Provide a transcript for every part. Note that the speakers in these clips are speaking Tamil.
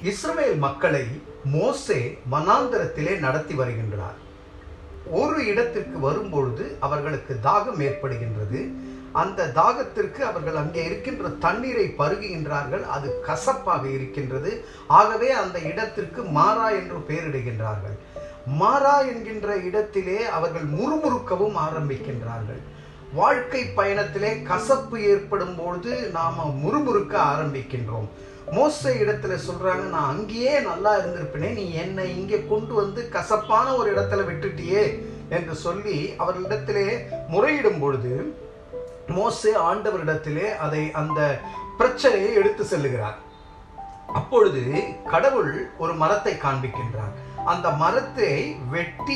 இஸ்ரவேல் மக்களை மோசே வனாந்தரத்திலே நடத்தி வருகின்றார் ஒரு இடத்திற்கு வரும்பொழுது அவர்களுக்கு தாகம் ஏற்படுகின்றது அந்த தாகத்திற்கு அவர்கள் அங்கே இருக்கின்ற தண்ணீரை பருகுகின்றார்கள் அது கசப்பாக இருக்கின்றது ஆகவே அந்த இடத்திற்கு மாறா என்று பெயரிடுகின்றார்கள் மாறா என்கின்ற இடத்திலே அவர்கள் முறுமுறுக்கவும் ஆரம்பிக்கின்றார்கள் வாழ்க்கை பயணத்திலே கசப்பு ஏற்படும் பொழுது நாம முறுமுறுக்க ஆரம்பிக்கின்றோம் மோச இடத்துல சொல்றாங்க நான் அங்கேயே நல்லா இருந்திருப்பேனே நீ என்னை இங்கே கொண்டு வந்து கசப்பான ஒரு இடத்துல விட்டுட்டியே என்று சொல்லி அவர்களிடத்திலே முறையிடும் பொழுது மோசே ஆண்டவரிடத்திலே அதை அந்த பிரச்சனையை எடுத்து செல்லுகிறார் அப்பொழுது கடவுள் ஒரு மரத்தை காண்பிக்கின்றார் அந்த மரத்தை வெட்டி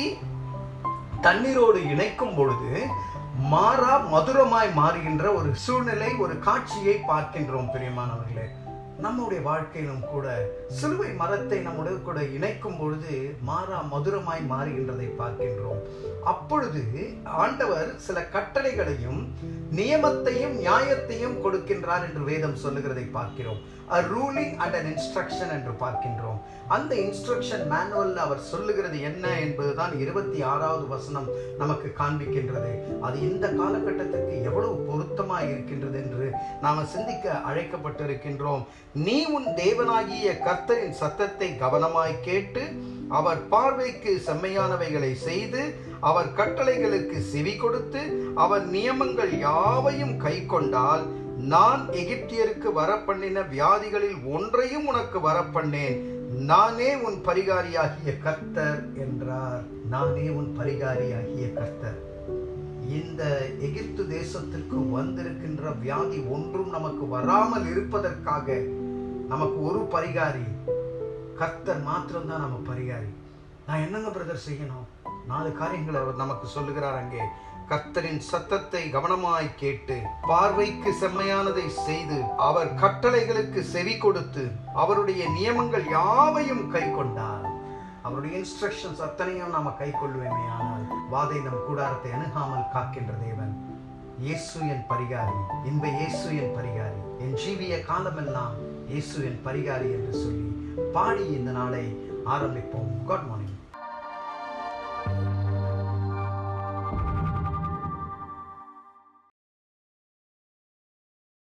தண்ணீரோடு இணைக்கும் பொழுது மாறா மதுரமாய் மாறுகின்ற ஒரு சூழ்நிலை ஒரு காட்சியை பார்க்கின்றோம் பிரியமானவர்களே நம்முடைய வாழ்க்கையிலும் கூட சிலுவை மரத்தை நம்முடைய கூட இணைக்கும் பொழுது மாறா மதுரமாய் மாறுகின்றதை பார்க்கின்றோம் அப்பொழுது ஆண்டவர் சில கட்டளைகளையும் நியமத்தையும் நியாயத்தையும் கொடுக்கின்றார் என்று வேதம் சொல்லுகிறதை பார்க்கிறோம் a ruling and an instruction என்று பார்க்கின்றோம் அந்த இன்ஸ்ட்ரக்ஷன் மேனுவல் அவர் சொல்லுகிறது என்ன என்பதுதான் இருபத்தி ஆறாவது வசனம் நமக்கு காண்பிக்கின்றது அது இந்த காலகட்டத்திற்கு எவ்வளவு பொருத்தமாக இருக்கின்றது என்று நாம் சிந்திக்க அழைக்கப்பட்டிருக்கின்றோம் நீ உன் தேவனாகிய கர்த்தரின் சத்தத்தை கவனமாய் கேட்டு அவர் பார்வைக்கு செம்மையானவைகளை செய்து அவர் கட்டளைகளுக்கு செவி கொடுத்து அவர் நியமங்கள் யாவையும் கை கொண்டால் நான் எகிப்தியருக்கு வரப்பண்ணின வியாதிகளில் ஒன்றையும் உனக்கு வரப்பண்ணேன் நானே உன் பரிகாரியாகிய கர்த்தர் என்றார் நானே உன் பரிகாரியாகிய கர்த்தர் இந்த எகிப்து தேசத்திற்கு வந்திருக்கின்ற வியாதி ஒன்றும் நமக்கு வராமல் இருப்பதற்காக நமக்கு ஒரு பரிகாரி கர்த்தர் மாத்திரம்தான் நம்ம பரிகாரி நான் என்னங்க பிரதர் செய்யணும் நாலு காரியங்களை அவர் நமக்கு சொல்லுகிறார் அங்கே கர்த்தரின் சத்தத்தை கவனமாய் கேட்டு பார்வைக்கு செம்மையானதை செய்து அவர் கட்டளைகளுக்கு செவி கொடுத்து அவருடைய நியமங்கள் யாவையும் கை கொண்டார் அவருடைய இன்ஸ்ட்ரக்ஷன்ஸ் அத்தனையும் நாம கை கொள்வேமே ஆனால் வாதை நம் கூடாரத்தை அணுகாமல் காக்கின்ற தேவன் இயேசு என் பரிகாரி இன்ப இயேசு என் பரிகாரி என் ஜீவிய காலமெல்லாம் இயேசு என் பரிகாரி என்று சொல்லி பாடி இந்த நாளை ஆரம்பிப்போம் குட் மார்னிங்